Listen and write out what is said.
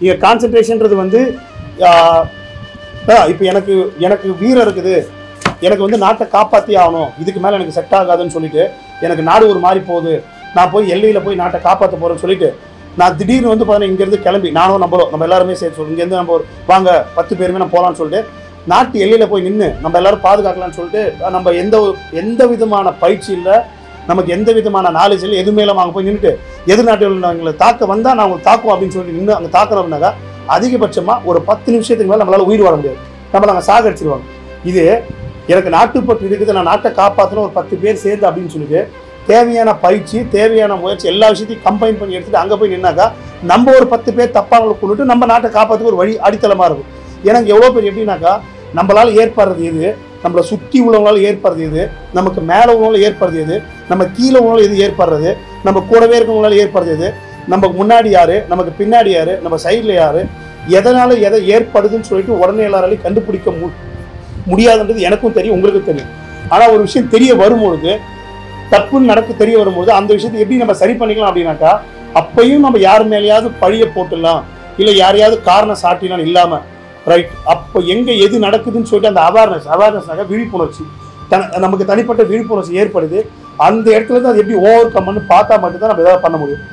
இங்கே கான்சன்ட்ரேஷன்றது வந்து இப்போ எனக்கு எனக்கு வீரம் இருக்குது எனக்கு வந்து நாட்டை காப்பாற்றி ஆகணும் இதுக்கு மேலே எனக்கு செட் ஆகாதுன்னு சொல்லிட்டு எனக்கு நாடு ஒரு மாதிரி போகுது நான் போய் எல்லையில் போய் நாட்டை காப்பாற்ற போகிறேன்னு சொல்லிட்டு நான் திடீர்னு வந்து பார்த்தீங்கன்னா இங்கேருந்து கிளம்பி நானும் நம்மளும் நம்ம எல்லாருமே சேர்த்து சொல்லி இங்கேருந்து நம்ம ஒரு வாங்க பத்து பேருமே நம்ம போகலான்னு சொல்லிட்டு நாட்டு எல்லையில் போய் நின்று நம்ம எல்லாரும் பாதுகாக்கலாம்னு சொல்லிட்டு நம்ம எந்த ஒரு எந்த விதமான பயிற்சி இல்லை நமக்கு எந்த விதமான நாலேஜ் இல்லை எதுவுமே இல்லாமல் அங்கே போய் நின்றுட்டு எதிர்நாட்டில் எங்களை தாக்க வந்தால் நான் உங்களை தாக்குவோம் அப்படின்னு சொல்லிட்டு நின்று அங்கே தாக்குறோம்னாக்கா அதிகபட்சமாக ஒரு பத்து நிமிஷத்துக்கு மேலே நம்மளால உயிர் வாழ முடியாது நம்மளை அங்கே சாகடிச்சிருவாங்க இது எனக்கு நாட்டுப்பற்று இருக்குது நான் நாட்டை காப்பாற்றணும் ஒரு பத்து பேர் சேர்ந்து அப்படின்னு சொல்லிட்டு தேவையான பயிற்சி தேவையான முயற்சி எல்லா விஷயத்தையும் கம்பைன் பண்ணி எடுத்துட்டு அங்கே போய் நின்னாக்கா நம்ம ஒரு பத்து பேர் தப்பாங்களை கொண்டுட்டு நம்ம நாட்டை காப்பாற்றுக்கு ஒரு வழி அடித்தளமாக இருக்கும் எனக்கு எவ்வளோ பேர் எப்படின்னாக்கா நம்மளால ஏற்படுறது எது நம்மளை சுற்றி உள்ளவங்களால ஏற்படுறது எது நமக்கு மேலே உள்ளவங்களால ஏற்படுறது எது நம்ம கீழே உள்ளவங்களால எது ஏற்படுறது நம்ம கூடவே இருக்கவங்களால ஏற்படுறது எது நமக்கு முன்னாடி யாரு நமக்கு பின்னாடி யாரு நம்ம சைடில் யாரு எதனால எதை ஏற்படுதுன்னு சொல்லிட்டு உடனே எல்லாராலையும் கண்டுபிடிக்க மு முடியாதுன்றது எனக்கும் தெரியும் உங்களுக்கும் தெரியும் ஆனால் ஒரு விஷயம் தெரிய வரும்பொழுது தப்புன்னு நடக்க தெரிய வரும்போது அந்த விஷயத்தை எப்படி நம்ம சரி பண்ணிக்கலாம் அப்படின்னாக்கா அப்பையும் நம்ம யார் மேலேயாவது பழிய போட்டுடலாம் இல்லை யாரையாவது காரணம் சாட்டிலாம் இல்லாம ரைட் அப்போ எங்க எது நடக்குதுன்னு சொல்லிட்டு அந்த அவேர்னஸ் அவேர்னஸ்னாக விழிப்புணர்ச்சி தன நமக்கு தனிப்பட்ட விழிப்புணர்ச்சி ஏற்படுது அந்த இடத்துல இருந்து அது எப்படி ஓவர் கம் பண்ணி பார்த்தா மட்டும்தான் நம்ம ஏதாவது பண்ண முடியும்